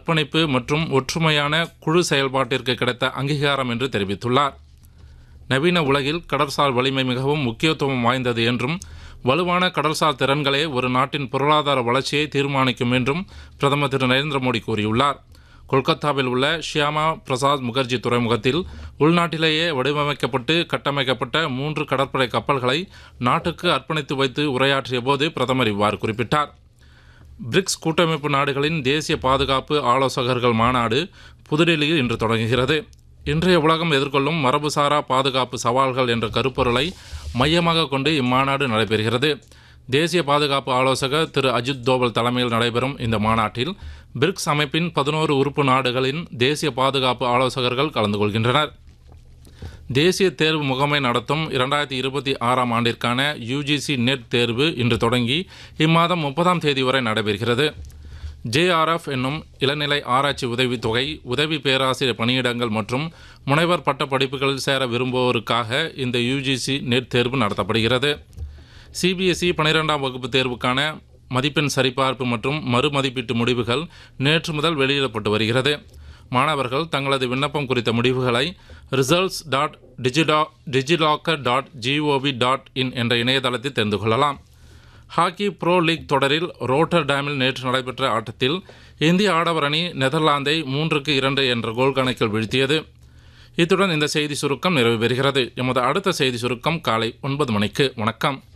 அர்ப்பணிப்பு மற்றும் ஒற்றுமையான குழு செயல்பாட்டிற்கு கிடைத்த அங்கீகாரம் என்று தெரிவித்துள்ளார் நவீன உலகில் கடல்சார் வலிமை மிகவும் முக்கியத்துவம் வாய்ந்தது என்றும் வலுவான கடல்சார் திறன்களே ஒரு நாட்டின் பொருளாதார வளர்ச்சியை தீர்மானிக்கும் என்றும் பிரதமர் திரு நரேந்திர மோடி கூறியுள்ளார் கொல்கத்தாவில் உள்ள ஷியாமா பிரசாத் முகர்ஜி துறைமுகத்தில் உள்நாட்டிலேயே வடிவமைக்கப்பட்டு கட்டமைக்கப்பட்ட மூன்று கடற்படை கப்பல்களை நாட்டுக்கு அர்ப்பணித்து வைத்து உரையாற்றிய போது பிரதமர் இவ்வாறு குறிப்பிட்டார் பிரிக்ஸ் கூட்டமைப்பு நாடுகளின் தேசிய பாதுகாப்பு ஆலோசகர்கள் மாநாடு புதுடெல்லியில் இன்று தொடங்குகிறது இன்றைய உலகம் எதிர்கொள்ளும் மரபுசாரா பாதுகாப்பு சவால்கள் என்ற கருப்பொருளை மையமாக கொண்டு இம்மாநாடு நடைபெறுகிறது தேசிய பாதுகாப்பு ஆலோசகர் திரு அஜித் தோவல் தலைமையில் நடைபெறும் இந்த மாநாட்டில் பிரிக்ஸ் அமைப்பின் பதினோரு உறுப்பு நாடுகளின் தேசிய பாதுகாப்பு ஆலோசகர்கள் கலந்து கொள்கின்றனர் தேசிய தேர்வு முகமை நடத்தும் இரண்டாயிரத்தி இருபத்தி ஆறாம் ஆண்டிற்கான யுஜிசி நெட் தேர்வு இன்று தொடங்கி இம்மாதம் முப்பதாம் தேதி வரை நடைபெறுகிறது ஜேஆர்எஃப் என்னும் இளநிலை ஆராய்ச்சி உதவித்தொகை உதவி பேராசிரியர் பணியிடங்கள் மற்றும் முனைவர் பட்ட படிப்புகளில் சேர விரும்புவோருக்காக இந்த யுஜிசி நெட் தேர்வு நடத்தப்படுகிறது சிபிஎஸ்இ பனிரெண்டாம் வகுப்பு தேர்வுக்கான மதிப்பெண் சரிபார்ப்பு மற்றும் மறுமதிப்பீட்டு முடிவுகள் நேற்று முதல் வெளியிடப்பட்டு வருகிறது மாணவர்கள் தங்களது விண்ணப்பம் குறித்த முடிவுகளை ரிசல்ட்ஸ் டாட் டிஜிடா DigiLocker dot G O V dot in என்ற இணையதளத்தில் தெரிந்து கொள்ளலாம் ஹாக்கி ப்ரோ லீக் தொடரில் ரோட்டர் டேமில் நேற்று நடைபெற்ற ஆட்டத்தில் இந்திய ஆடவர் அணி நெதர்லாந்தை மூன்றுக்கு இரண்டு என்ற கோல் கணக்கில் வீழ்த்தியது இத்துடன் இந்த செய்தி சுருக்கம் நிறைவு பெறுகிறது எமது அடுத்த செய்தி சுருக்கம் காலை ஒன்பது மணிக்கு வணக்கம்